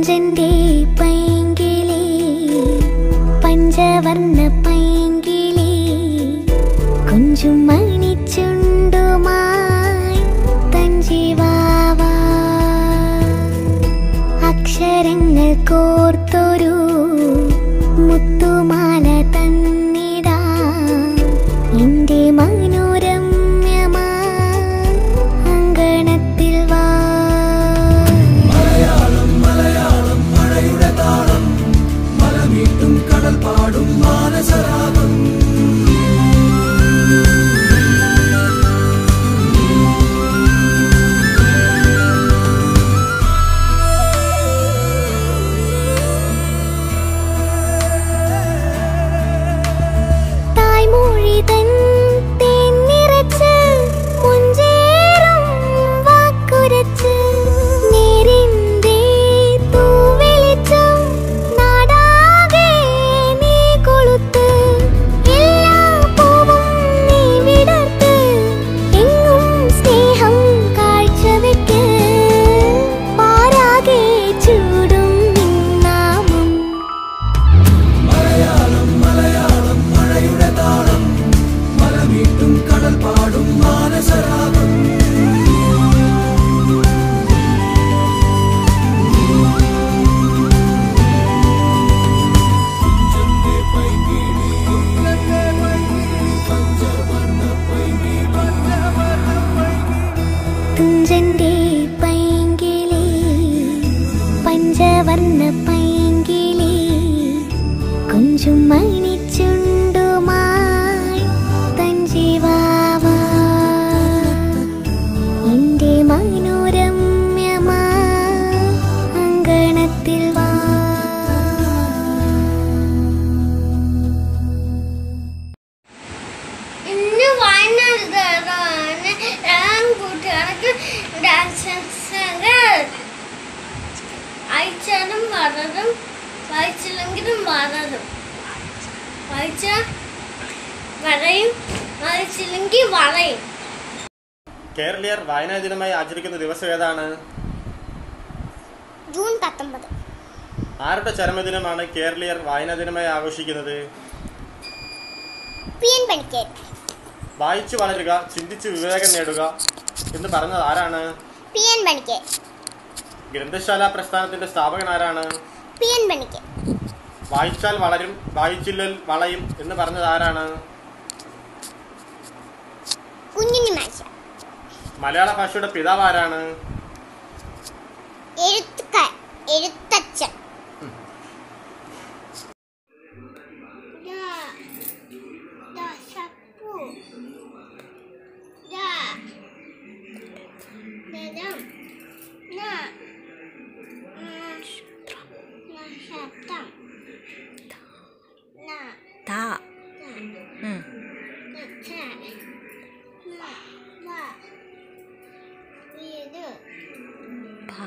തുഞ്ചന്റെ പൈങ്കിളി പഞ്ചവർണ്ണ പൈങ്കിളി കുഞ്ചും മണിച്ചുണ്ടുമായി തഞ്ചിവാവ അക്ഷരങ്ങൾ കോർത്തൊരു മുത്തുമാല തന്നിടാ എന്റെ മനോരമ്യമാ അങ്കണത്തിൽ വാ തായ്മൊഴി തൻ തേൻ നിറച്ച് മുഞ്ചേറും വാക്കുരച്ച് നേരിന്റെ തൂവെളിച്ചം നാടാകെ നീ കൊളുത്ത് എല്ലാ പൂവും നീ വിടർത്ത് എങ്ങും സ്നേഹം കാഴ്ചവെക്ക് പാരാകെ ചൂടും നിന്നാമം തുഞ്ചന്റെ പൈങ്കിളി പഞ്ചവർണ്ണ പൈങ്കിളി കുഞ്ചും മണിച്ചുണ്ടുമായി തഞ്ചിവാവ എന്റെ മനോരമ്യമാ അങ്കണത്തിൽ വാ ഇന്ന് വൈകുന്നേരമാണ് ഞാൻ കൂട്ടുകാർക്ക് ഡാൻസ് അയച്ചാലും വളരും വായിച്ചില്ലെങ്കിലും വളരും വായിച്ച വരയും വായിച്ചില്ലെങ്കിൽ വളയും കേരളീയർ വായനാ ദിനമായി ആചരിക്കുന്ന ദിവസം ഏതാണ് ജൂൺ പത്തൊമ്പത് ആരുടെ ചരമദിനമാണ് കേരളീയർ വായനാ ദിനമായി ആഘോഷിക്കുന്നത് പി എൻ പണിക്കർ വായിച്ചു വളരുക ചിന്തിച്ച് വിവേകം നേടുക എന്ന് പറഞ്ഞത് ആരാണ് പി എൻ പണിക്കർ ഗ്രന്ഥശാല പ്രസ്ഥാനത്തിന്റെ സ്ഥാപകൻ ആരാണ് പി എൻ പണിക്കർ വായിച്ചാൽ വളരും വായിച്ചില്ലൽ വളയും എന്ന് പറഞ്ഞത് ആരാണ് കുഞ്ഞുണ്ണി മാഷ മലയാള ഭാഷയുടെ പിതാവ് ആരാണ് എഴുത്തുകാർ എഴുത്തച്ഛൻ താ ഉം. ഭ.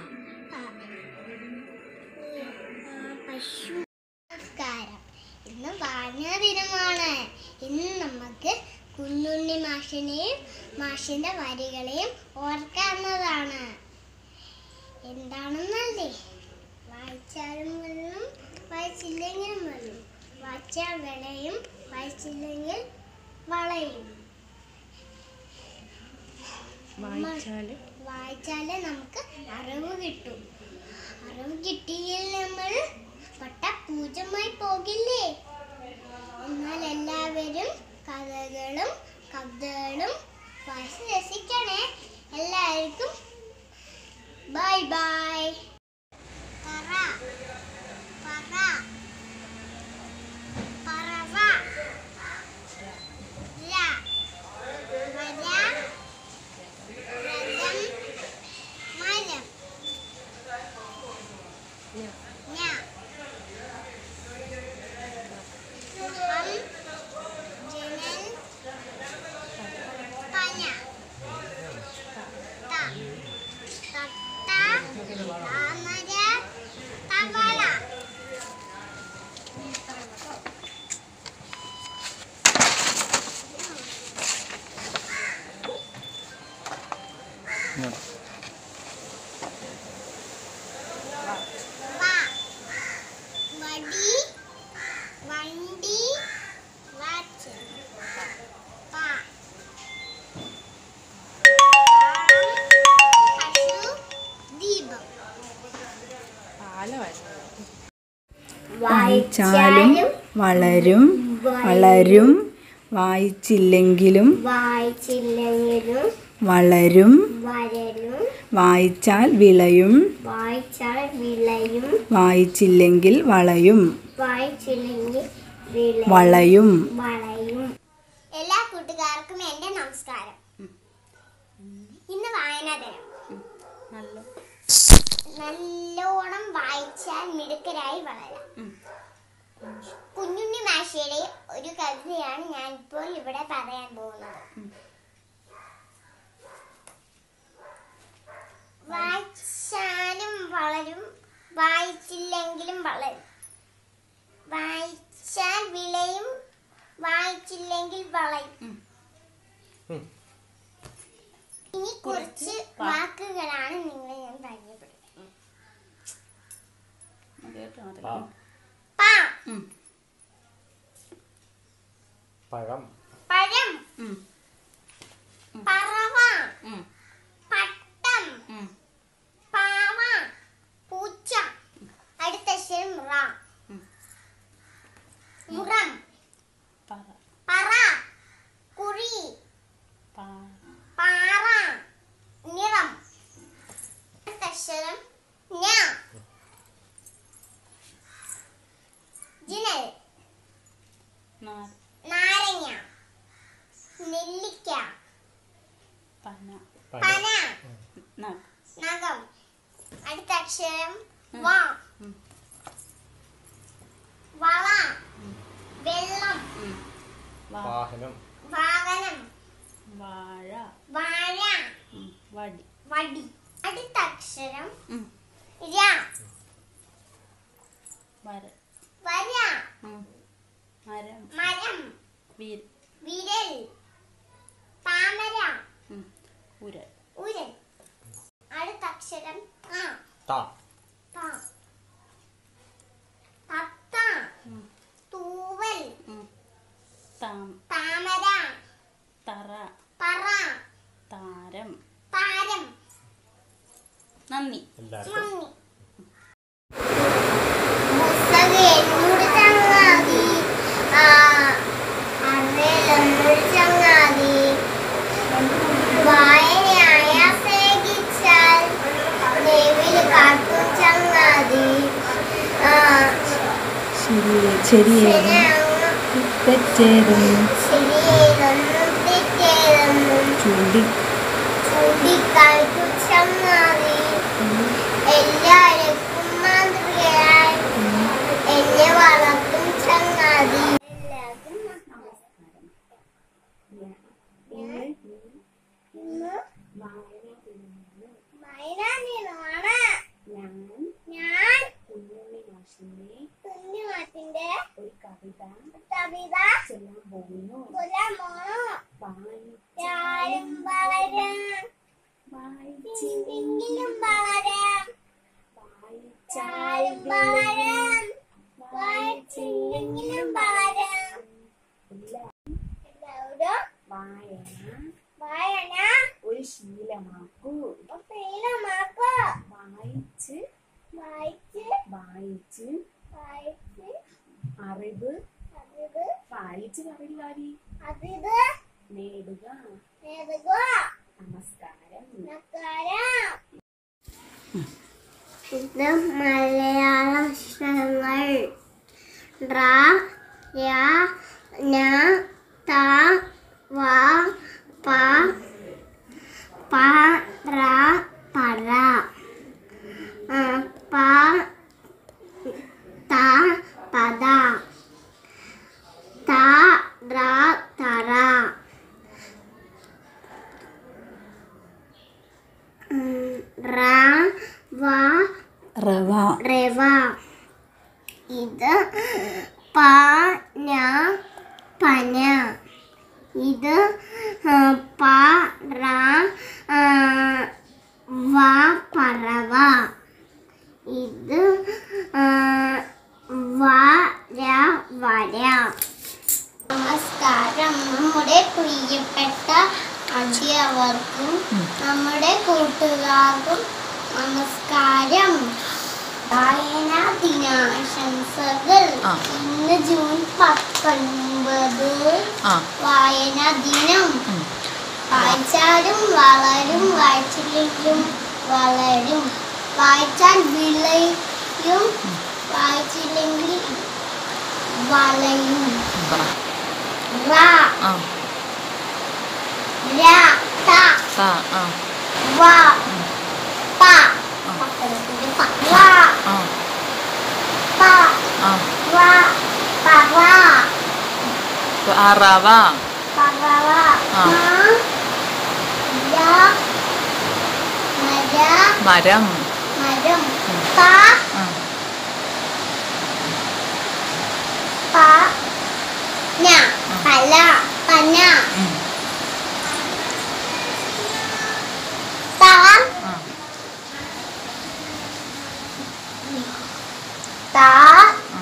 പശു നമസ്കാരം ഇന്ന് വായനാ ദിനമാണ് ഇന്ന് നമുക്ക് കുഞ്ഞുണ്ണി മാഷിനെയും മാഷിന്റെ വരികളെയും ഓർക്കാവുന്നതാണ് എന്താണെന്നല്ലേ വായിച്ചാലും വെള്ളം വായിച്ചില്ലെങ്കിലും വെള്ളം വായിച്ചാൽ വിളയും വായിച്ചില്ലെങ്കിൽ വളയും വായിച്ചാല് വായിച്ചാലേ നമുക്ക് അറിവ് കിട്ടും അറിവ് കിട്ടിയില്ല നമ്മൾ പട്ട പൂജമായി പോകില്ലേ എന്നാൽ എല്ലാവരും കഥകളും കവിതകളും വായിച്ച് രസിക്കണേ എല്ലാവർക്കും ബൈ ബൈ പറ പറ പറവ ര വര രഥം മരം ഞ സുഖം ജനൽ പന ത തത്ത താമര തവള വാ വായിച്ചാലും വളരും വളരും വായിച്ചില്ലെങ്കിലും വായിച്ചില്ലെങ്കിലും വളരും വരലും വായിച്ചാൽ വിളയും വായിച്ചാൽ വിളയും വായിച്ചില്ലെങ്കിൽ വളയും വായിച്ചില്ലെങ്കിൽ വിളയും വളയും വളയും എല്ലാ കൂട്ടുകാർക്കും എന്റെ നമസ്കാരം ഇന്ന് വായനാ ദിനം നല്ലോണം വായിച്ചാൽ മിടുക്കരായി വളരാം കുഞ്ഞുണ്ണി മാഷയുടെ ഒരു കവിതയാണ് ഞാൻ ഇപ്പോൾ ഇവിടെ പറയാൻ പോകുന്നത് വായിച്ചാലും വളരും വായിച്ചില്ലെങ്കിലും വളരും വായിച്ചാൽ വിളയും വായിച്ചില്ലെങ്കിൽ വളയും ഇനി കുറച്ച് വാക്കുകളാണ് നിങ്ങളെ ഞാൻ പരിചയപ്പെടുന്നത് പ പഴം പഴം പറവ പട്ടം പാവ പൂച്ച അടുത്ത അക്ഷരം റ മുറം പറ കുറി പാറ നിറം അടുത്ത അക്ഷരം ഞ ജിനൽ നാരങ്ങ നെല്ലിക്ക പന നഖം അടുത്ത അക്ഷരം വ വള വെള്ളം വാഹനം വാഹനം വാഴ വാഴ വടി വടി അടുത്ത അക്ഷരം ഉം. ര വര വര മരം മരം വീര വിരൽ താമര ഉരൽ ഉരൽ അടുത്ത അക്ഷരം ആ ത ത തത്ത തൂവൽ താം താമര തറ പറ താരം താരം നന്ദി എല്ലാവർക്കും നന്ദി പുസ്തകം എന്നോട് ചങ്ങാതി ആ അറിയില്ലെന്നൊരു ചങ്ങാതി വായനയായ സ്നേഹിച്ചാൽ നെവിൽ കാട്ടും ചങ്ങാതി ആ ശരി ശരിയേതും ശരിയാകും തെറ്റേതും ശരിയേതൊന്നും തെറ്റേതൊന്നും ചൂണ്ടി ചൂണ്ടിക്കാണിക്കും ചങ്ങാതി എല്ലാവർക്കും മാതൃകയായി എന്നെ വളർത്തും ചങ്ങാതി എല്ലാവർക്കും നമസ്കാരം ഇന്ന് വായനാ ദിനമാണ് ഞാൻ കുഞ്ഞുമാറ്റിന്റെ ഒരു കവിത കവിത ചൊല്ലാൻ പോകുന്നു ചാരും വളരാം ചിന്തെങ്കിലും വളരാം ചാരും വളരാം വായിച്ചില്ലെങ്കിലും വളരാം എല്ലാവരും വായന ഒരു ശീലമാക്കൂ ശീലമാക്കൂ വായിച്ച് വായിച്ച് വായിച്ച് വായിച്ച് അറിവ് അറിവ് വായിച്ച് പറയുവാരി അറിവ് നേടുക നേടുക നമസ്കാരം നമസ്കാരം ഇത് മലയാള അക്ഷരങ്ങൾ റ യ ന ത വ പ പ റ പറ ആ, പ ത പദ ത റ തറ ഉം, റ വ റവ റവ ഇത് പ ന പന ഇത് ആ, പ റ ആ, വ പറവ ഇത് ആ, വ ര വര നമസ്കാരം നമ്മുടെ പ്രിയപ്പെട്ട അധ്യാപകർക്കും നമ്മുടെ കൂട്ടുകാർക്കും നമസ്കാരം വായനാ ദിനാശംസകൾ ആ. ഇന്ന് ജൂൺ പത്തൊൻപത് ആ വായനാ ദിനം ഉം. വായിച്ചാലും വളരും വായിച്ചില്ലെങ്കിലും വളരും വായിച്ചാൽ വിളയും വായിച്ചില്ലെങ്കിൽ വളയും പറ റ ആ ര ത താ ആ വ പ ആ. പക്കടത്തിന്റെ പ. വ ആ പ ആ വ പറ പറവ പറവ ആ. മ ര മര മരം മരം ഉം. പ ആ പ ന ആ. പല പന ഉം. ത ആ ത ആ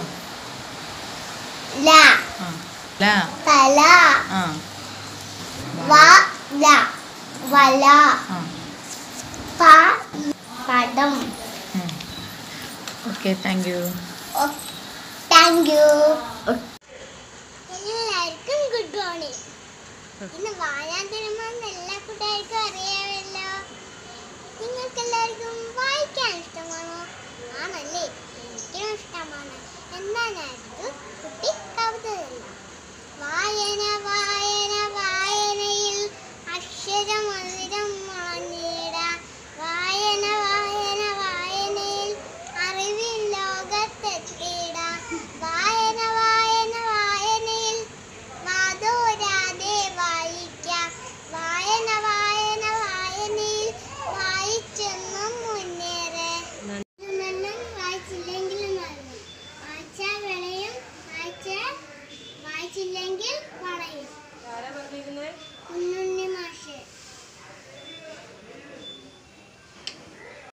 ല ആ ല തല ആ വ ല വല ആ പ പടം okay thank you thank you എല്ലാവർക്കും ഗുഡ് മോർണിംഗ് ഇന്ന് വാരാന്തരമെന്നല്ല